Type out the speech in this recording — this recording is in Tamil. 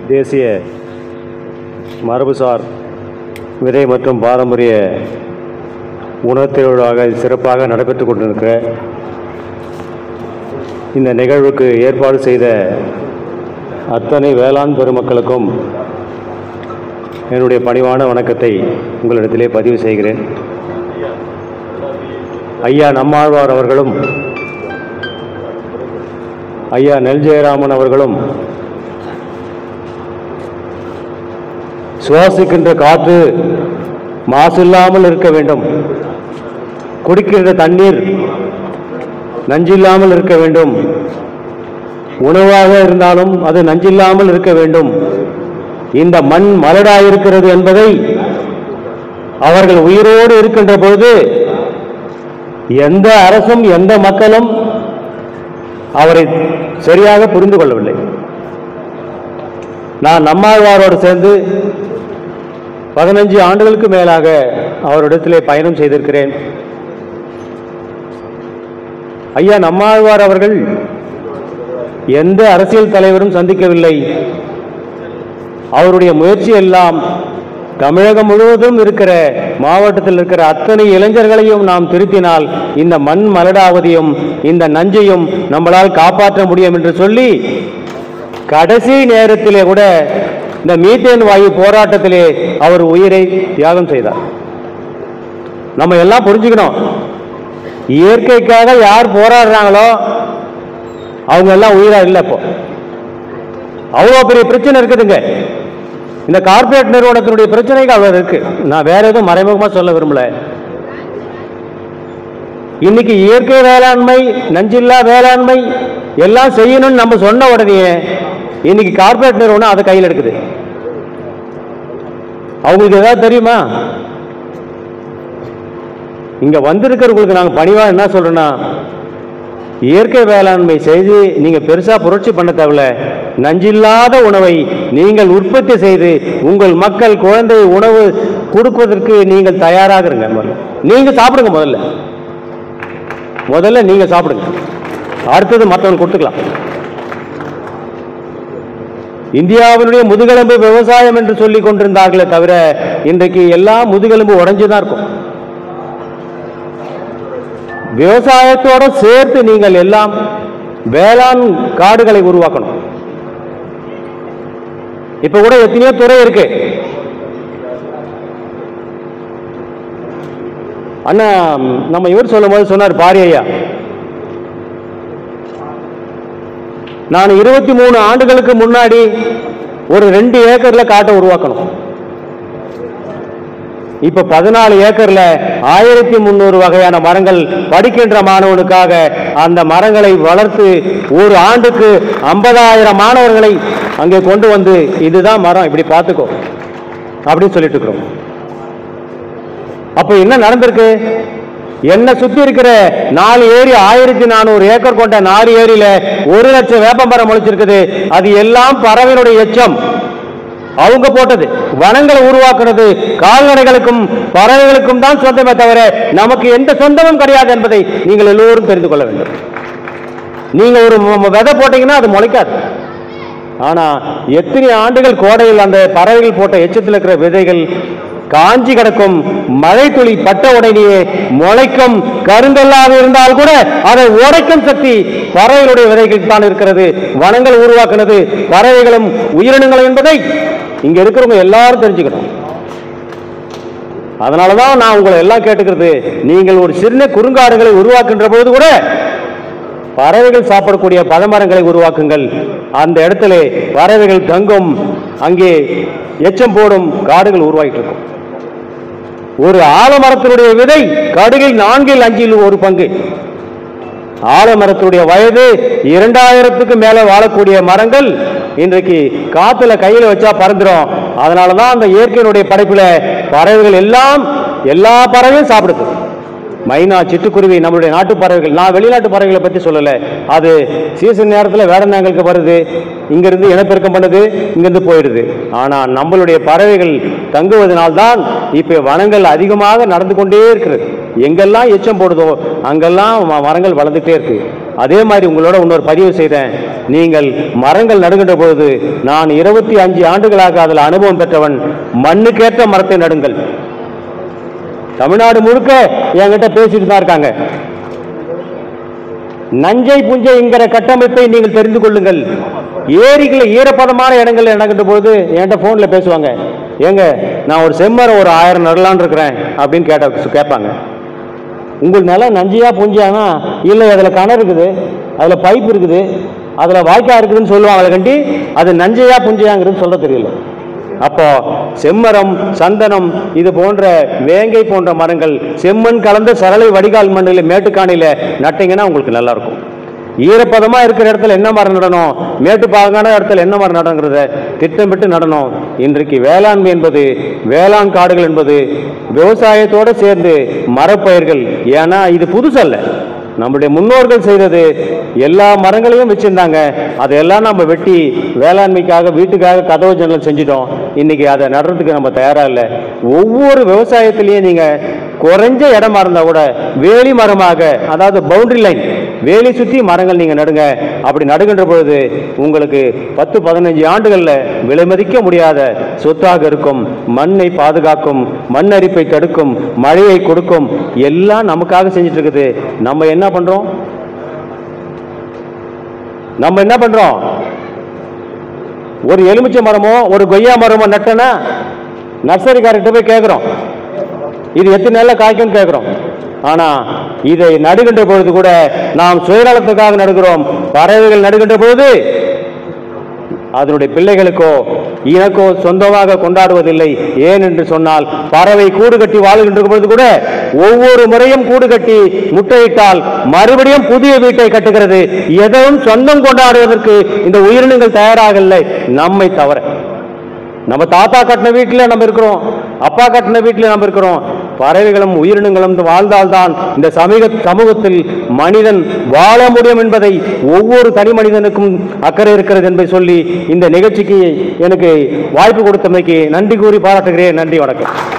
தேசிய மரபுசார் விதை மற்றும் பாரம்பரிய உணவுத் திருவிழாவாக சிறப்பாக நடைபெற்று கொண்டிருக்கிற இந்த நிகழ்வுக்கு ஏற்பாடு செய்த அத்தனை வேளாண் பெருமக்களுக்கும் என்னுடைய பணிவான வணக்கத்தை உங்களிடத்திலே பதிவு செய்கிறேன் ஐயா நம்மாழ்வார் அவர்களும் ஐயா நெல் ஜெயராமன் அவர்களும் சுவாசிக்கின்ற காற்று மாசில்லாமல் இருக்க வேண்டும் குடிக்கின்ற தண்ணீர் நஞ்சில்லாமல் இருக்க வேண்டும் உணவாக இருந்தாலும் அது நஞ்சில்லாமல் இருக்க வேண்டும் இந்த மண் மலடாயிருக்கிறது என்பதை அவர்கள் உயிரோடு இருக்கின்ற பொழுது எந்த அரசும் எந்த மக்களும் அவரை சரியாக புரிந்து கொள்ளவில்லை நான் நம்மாழ்வாரோடு சேர்ந்து பதினஞ்சு ஆண்டுகளுக்கு மேலாக அவரிடத்திலே பயணம் செய்திருக்கிறேன் ஐயா நம்மாழ்வார் அவர்கள் எந்த அரசியல் தலைவரும் சந்திக்கவில்லை அவருடைய முயற்சி எல்லாம் தமிழகம் முழுவதும் இருக்கிற மாவட்டத்தில் இருக்கிற அத்தனை இளைஞர்களையும் நாம் திருத்தினால் இந்த மண் மலடாவதையும் இந்த நஞ்சையும் நம்மளால் காப்பாற்ற முடியும் என்று சொல்லி கடைசி நேரத்திலே கூட இந்த மீத்தேன் வாயு போராட்டத்திலே அவர் உயிரை தியாகம் செய்தார் நம்ம எல்லாம் புரிஞ்சுக்கணும் இயற்கைக்காக யார் போராடுறாங்களோ அவங்க எல்லாம் உயிரா இல்லை இப்போ அவ்வளோ பெரிய பிரச்சனை இருக்குதுங்க இந்த கார்ப்பரேட் நிறுவனத்தினுடைய பிரச்சனைகள் அவ்வளோ இருக்கு நான் வேற எதுவும் மறைமுகமாக சொல்ல விரும்பல இன்னைக்கு இயற்கை வேளாண்மை நஞ்சில்லா வேளாண்மை எல்லாம் செய்யணும்னு நம்ம சொன்ன உடனே இன்னைக்கு கார்ப்பரேட் நிறுவனம் அதை கையில் எடுக்குது அவங்களுக்கு ஏதாவது தெரியுமா இங்க வந்திருக்கிறவங்களுக்கு நாங்கள் பணிவா என்ன சொல்றோம்னா இயற்கை வேளாண்மை செய்து நீங்க பெருசா புரட்சி பண்ண தேவையில்ல நஞ்சில்லாத உணவை நீங்கள் உற்பத்தி செய்து உங்கள் மக்கள் குழந்தை உணவு கொடுப்பதற்கு நீங்கள் தயாராக இருங்க முதல்ல நீங்க சாப்பிடுங்க முதல்ல முதல்ல நீங்க சாப்பிடுங்க அடுத்தது மற்றவங்க கொடுத்துக்கலாம் இந்தியாவினுடைய முதுகெலும்பு விவசாயம் என்று சொல்லி கொண்டிருந்தார்களே தவிர இன்றைக்கு எல்லா முதுகெலும்பு உடைஞ்சு தான் இருக்கும் விவசாயத்தோட சேர்த்து நீங்கள் எல்லாம் வேளாண் காடுகளை உருவாக்கணும் இப்ப கூட எத்தனையோ துறை இருக்கு அண்ணா நம்ம இவர் சொல்லும் போது சொன்னார் பாரி ஐயா நான் இருபத்தி மூணு ஆண்டுகளுக்கு முன்னாடி ஒரு ரெண்டு ஏக்கர்ல காட்டை உருவாக்கணும் இப்ப பதினாலு ஏக்கர்ல ஆயிரத்தி முந்நூறு வகையான மரங்கள் படிக்கின்ற மாணவனுக்காக அந்த மரங்களை வளர்த்து ஒரு ஆண்டுக்கு ஐம்பதாயிரம் மாணவர்களை அங்கே கொண்டு வந்து இதுதான் மரம் இப்படி பார்த்துக்கோ அப்படின்னு சொல்லிட்டு இருக்கிறோம் அப்ப என்ன நடந்திருக்கு என்ன சுத்தி இருக்கிற நாலு ஏரி ஆயிரத்தி நானூறு ஏக்கர் கொண்ட நாலு ஏரியில ஒரு லட்சம் வேப்பமரம் முளைச்சிருக்குது அது எல்லாம் பறவையினுடைய எச்சம் அவங்க போட்டது வனங்களை உருவாக்குறது கால்நடைகளுக்கும் பறவைகளுக்கும் தான் சொந்தமே தவிர நமக்கு எந்த சொந்தமும் கிடையாது என்பதை நீங்கள் எல்லோரும் தெரிந்து கொள்ள வேண்டும் நீங்க ஒரு ம- ம- விதை போட்டீங்கன்னா அது முளைக்காது ஆனா எத்தனை ஆண்டுகள் கோடையில் அந்த பறவைகள் போட்ட எச்சத்தில் இருக்கிற விதைகள் காஞ்சி கிடக்கும் மழை துளி பட்ட உடனேயே முளைக்கும் கருங்கல்லாக இருந்தால் கூட அதை உடைக்கும் சக்தி பறவைகளுடைய விதைகளுக்கு தான் இருக்கிறது வனங்கள் உருவாக்குனது பறவைகளும் உயிரினங்களும் என்பதை இங்க இருக்கிறவங்க எல்லாரும் தெரிஞ்சுக்கணும் அதனாலதான் நான் உங்களை எல்லாம் கேட்டுக்கிறது நீங்கள் ஒரு சின்ன குறுங்காடுகளை உருவாக்குகின்ற பொழுது கூட பறவைகள் சாப்பிடக்கூடிய பழமரங்களை உருவாக்குங்கள் அந்த இடத்துல பறவைகள் தங்கும் அங்கே எச்சம் போடும் காடுகள் உருவாகிட்டு இருக்கும் ஒரு ஆலமரத்தினுடைய விதை கடுகில் நான்கில் அஞ்சில் ஒரு பங்கு ஆலமரத்துடைய வயது இரண்டாயிரத்துக்கு மேல வாழக்கூடிய மரங்கள் இன்றைக்கு காத்துல கையில வச்சா பறந்துடும் அதனாலதான் அந்த இயற்கையினுடைய படைப்புல பறவைகள் எல்லாம் எல்லா பறவையும் சாப்பிடுது மைனா சிட்டுக்குருவி நம்மளுடைய நாட்டு பறவைகள் நான் வெளிநாட்டு பறவைகளை பத்தி சொல்லல அது சீசன் நேரத்தில் வேடநாங்களுக்கு வருது இங்கிருந்து இனப்பெருக்கம் பண்ணுது இங்கிருந்து போயிடுது ஆனா நம்மளுடைய பறவைகள் தங்குவதனால்தான் இப்ப வனங்கள் அதிகமாக நடந்து கொண்டே இருக்கிறது எங்கெல்லாம் எச்சம் போடுதோ அங்கெல்லாம் ம- மரங்கள் வளர்ந்துட்டே இருக்கு அதே மாதிரி உங்களோட இன்னொரு பதிவு செய்தேன் நீங்கள் மரங்கள் நடுகின்ற பொழுது நான் இருபத்தி அஞ்சு ஆண்டுகளாக அதில் அனுபவம் பெற்றவன் மண்ணுக்கேற்ற மரத்தை நடுங்கள் தமிழ்நாடு முழுக்க என்கிட்ட பேசிட்டு தான் இருக்காங்க நஞ்சை புஞ்சைங்கிற கட்டமைப்பை நீங்கள் தெரிந்து கொள்ளுங்கள் ஏரிகளை ஈரப்பதமான இடங்கள் நடக்கின்ற போது என்கிட்ட ஃபோனில் பேசுவாங்க ஏங்க நான் ஒரு செம்மரம் ஒரு ஆயிரம் நடலான்னு இருக்கிறேன் அப்படின்னு கேட்ட கேட்பாங்க உங்கள் நிலம் நஞ்சியா புஞ்சியானா இல்லை அதில் கிணறு இருக்குது அதில் பைப் இருக்குது அதில் வாய்க்கா இருக்குதுன்னு சொல்லுவாங்க கண்டி அது நஞ்சையா புஞ்சையாங்கிறது சொல்ல தெரியல அப்போ செம்மரம் சந்தனம் இது போன்ற வேங்கை போன்ற மரங்கள் செம்மண் கலந்த சரளை வடிகால் மண்ணில் மேட்டுக்காணியில் நட்டிங்கன்னா உங்களுக்கு நல்லா இருக்கும் ஈரப்பதமா இருக்கிற இடத்துல என்ன மரம் நடணும் மேட்டுப்பாங்கான இடத்துல என்ன மரம் நடங்கிறத திட்டமிட்டு நடணும் இன்றைக்கு வேளாண்மை என்பது வேளாண் காடுகள் என்பது விவசாயத்தோடு சேர்ந்து மரப்பயிர்கள் ஏன்னா இது புதுசல்ல நம்முடைய முன்னோர்கள் செய்தது எல்லா மரங்களையும் வச்சிருந்தாங்க அதையெல்லாம் நம்ம வெட்டி வேளாண்மைக்காக வீட்டுக்காக கதவு ஜன்னல் செஞ்சிட்டோம் இன்னைக்கு அதை நடுறதுக்கு நம்ம தயாரா இல்லை ஒவ்வொரு விவசாயத்திலையும் நீங்க குறைஞ்ச இடமா இருந்தா கூட வேலி மரமாக அதாவது பவுண்டரி லைன் வேலி சுத்தி மரங்கள் நீங்க நடுங்க அப்படி நடுகின்ற பொழுது உங்களுக்கு பத்து பதினஞ்சு ஆண்டுகள்ல விலைமதிக்க முடியாத சொத்தாக இருக்கும் மண்ணை பாதுகாக்கும் மண் அரிப்பை தடுக்கும் மழையை கொடுக்கும் எல்லாம் நமக்காக செஞ்சுட்டு இருக்குது நம்ம என்ன பண்றோம் நம்ம என்ன பண்றோம் ஒரு எலுமிச்சை மரமோ ஒரு கொய்யா மரமோ நட்டனா நர்சரிக்காரர்கிட்ட போய் கேட்குறோம் இது எத்தனை நாள்ல காய்க்கும்னு கேட்குறோம் ஆனா இதை நடுகின்ற பொழுது கூட நாம் சுயநலத்துக்காக நடுகிறோம் பறவைகள் நடுகின்ற பொழுது அதனுடைய பிள்ளைகளுக்கோ இனக்கோ சொந்தமாக கொண்டாடுவதில்லை ஏன் என்று சொன்னால் பறவை கூடு கட்டி வாழுகின்ற பொழுது கூட ஒவ்வொரு முறையும் கூடு கட்டி முட்டையிட்டால் மறுபடியும் புதிய வீட்டை கட்டுகிறது எதுவும் சொந்தம் கொண்டாடுவதற்கு இந்த உயிரினங்கள் தயாராகவில்லை நம்மை தவிர நம்ம தாத்தா கட்டின வீட்டில் நம்ம இருக்கிறோம் அப்பா கட்டின வீட்டில் நம்ம இருக்கிறோம் பறவைகளும் உயிரினங்களும் வாழ்ந்தால்தான் இந்த சமூக சமூகத்தில் மனிதன் வாழ முடியும் என்பதை ஒவ்வொரு தனி மனிதனுக்கும் அக்கறை இருக்கிறது என்பதை சொல்லி இந்த நிகழ்ச்சிக்கு எனக்கு வாய்ப்பு கொடுத்தமைக்கு நன்றி கூறி பாராட்டுகிறேன் நன்றி வணக்கம்